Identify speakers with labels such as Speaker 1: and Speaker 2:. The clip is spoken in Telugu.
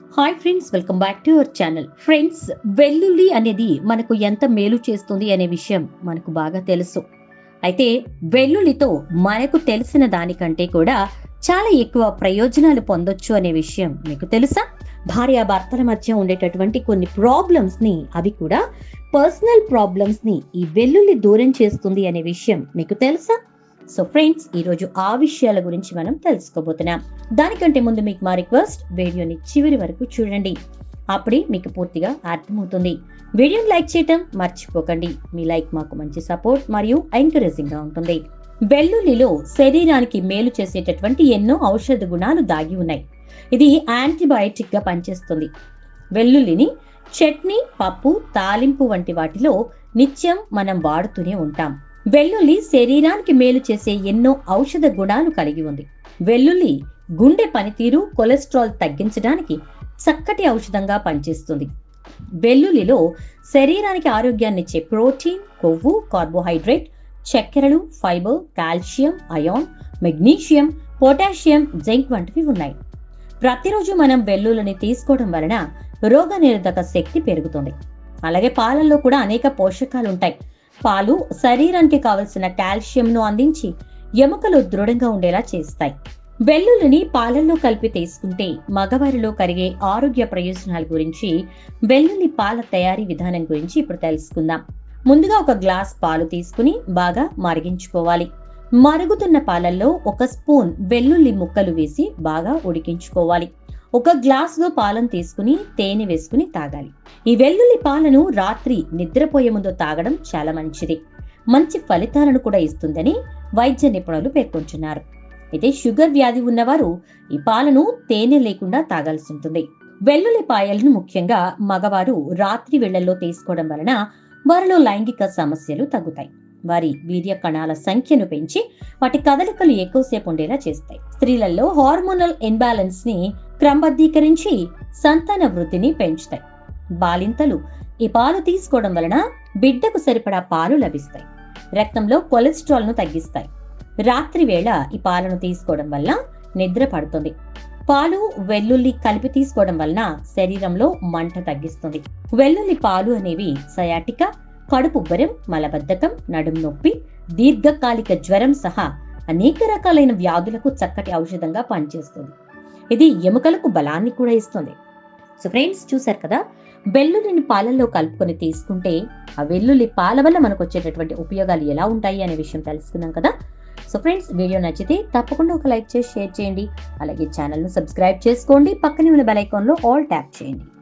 Speaker 1: hi friends welcome back to our channel friends వెల్లుల్లి అనేది మనకు ఎంత మేలు చేస్తుంది అనే విషయం మనకు బాగా తెలుసు అయితే వెల్లుల్లితో మనకు తెలిసిన దానికంటే కూడా చాలా ఎక్కువ ప్రయోజనాలు పొందొచ్చు అనే విషయం మీకు తెలుసా భార్యాభర్తల మధ్య ఉండేటటువంటి కొన్ని ప్రాబ్లమ్స్ ని అవి కూడా పర్సనల్ ప్రాబ్లమ్స్ ని ఈ వెల్లుల్లి దూరం చేస్తుంది అనే విషయం మీకు తెలుసా సో ఫ్రెండ్స్ ఈ రోజు ఆ విషయాల గురించి మనం తెలుసుకోబోతున్నాం దానికంటే ముందు మీకు మా రిక్వెస్ట్ వీడియోని చివరి వరకు చూడండి అప్పుడే మీకు పూర్తిగా అర్థమవుతుంది వీడియోని లైక్ చేయటం మర్చిపోకండి మీ లైక్ మాకు మంచి సపోర్ట్ మరియు ఎంకరేజింగ్ గా ఉంటుంది వెల్లుల్లిలో శరీరానికి మేలు చేసేటటువంటి ఎన్నో ఔషధ గుణాలు దాగి ఉన్నాయి ఇది యాంటీబయాటిక్ గా పనిచేస్తుంది వెల్లుల్లిని చట్నీ పప్పు తాలింపు వంటి వాటిలో నిత్యం మనం వాడుతూనే ఉంటాం వెల్లుల్లి శరీరానికి మేలు చేసే ఎన్నో ఔషధ గుణాలు కలిగి ఉంది వెల్లుల్లి గుండె పనితీరు కొలెస్ట్రాల్ తగ్గించడానికి చక్కటి ఔషధంగా పనిచేస్తుంది వెల్లుల్లిలో శరీరానికి ఆరోగ్యాన్నిచ్చే ప్రోటీన్ కొవ్వు కార్బోహైడ్రేట్ చక్కెరలు fibre calcium iron magnesium potassium zinc వంటివి ఉన్నాయి ప్రతిరోజు మనం వెల్లుల్లిని తీసుకోవడం వలన రోగనిరోధక శక్తి పెరుగుతుంది అలాగే పాలల్లో కూడా అనేక పోషకాలు ఉంటాయి పాలు శరీరానికి కావలసిన కాల్షియంను అందించి ఎముకలు దృఢంగా ఉండేలా చేస్తాయి వెల్లుల్లిని పాలల్లో కలిపి తీసుకుంటే మగవారిలో కలిగే ఆరోగ్య ప్రయోజనాల గురించి వెల్లుల్లి పాల తయారీ విధానం గురించి ఇప్పుడు తెలుసుకుందాం ముందుగా ఒక గ్లాస్ పాలు తీసుకుని బాగా మరిగించుకోవాలి మరుగుతున్న పాలల్లో ఒక స్పూన్ వెల్లుల్లి ముక్కలు వేసి బాగా ఉడికించుకోవాలి ఒక గ్లాసులో పాలను తీసుకుని తేనె వేసుకుని తాగాలి ఈ వెల్లుల్లి పాలను రాత్రి నిద్రపోయే ముందు తాగడం చాలా మంచిది మంచి ఫలితాలను కూడా ఇస్తుందని వైద్య నిపుణులు పేర్కొంటున్నారు అయితే షుగర్ వ్యాధి ఉన్నవారు ఈ పాలను తేనె లేకుండా తాగాల్సి ఉంటుంది వెల్లుల్లి పాయలను ముఖ్యంగా మగవారు రాత్రి వేళల్లో తీసుకోవడం వలన వారిలో లైంగిక సమస్యలు తగ్గుతాయి వారి వీర్య కణాల సంఖ్యను పెంచి వాటి కదలికలు ఎక్కువసేపు ఉండేలా చేస్తాయి స్త్రీలలో హార్మోనల్ ఇన్బ్యాలెన్స్ ని క్రమబద్ధీకరించి సంతాన వృద్ధిని పెంచుతాయి బాలింతలు ఈ పాలు తీసుకోవడం వలన బిడ్డకు సరిపడా పాలు లభిస్తాయి రక్తంలో కొలెస్ట్రాల్ ను తగ్గిస్తాయి రాత్రి వేళ ఈ పాలను తీసుకోవడం వల్ల నిద్ర పడుతుంది పాలు వెల్లుల్లి కలిపి తీసుకోవడం వలన శరీరంలో మంట తగ్గిస్తుంది వెల్లుల్లి పాలు అనేవి సయాటిక కడుపుబ్బరం మలబద్ధకం నడుం నొప్పి దీర్ఘకాలిక జ్వరం సహా అనేక రకాలైన వ్యాధులకు చక్కటి ఔషధంగా పనిచేస్తుంది ఇది ఎముకలకు బలాన్ని కూడా ఇస్తుంది సో ఫ్రెండ్స్ చూసారు కదా వెల్లుల్లిని పాలల్లో కలుపుకొని తీసుకుంటే ఆ వెల్లుల్లి పాల వల్ల మనకు వచ్చేటటువంటి ఉపయోగాలు ఎలా ఉంటాయి అనే విషయం తెలుసుకున్నాం కదా సో ఫ్రెండ్స్ వీడియో నచ్చితే తప్పకుండా ఒక లైక్ చేసి షేర్ చేయండి అలాగే ఛానల్ను సబ్స్క్రైబ్ చేసుకోండి పక్కనే ఉన్న బెల్ ఐకాన్లో ఆల్ ట్యాప్ చేయండి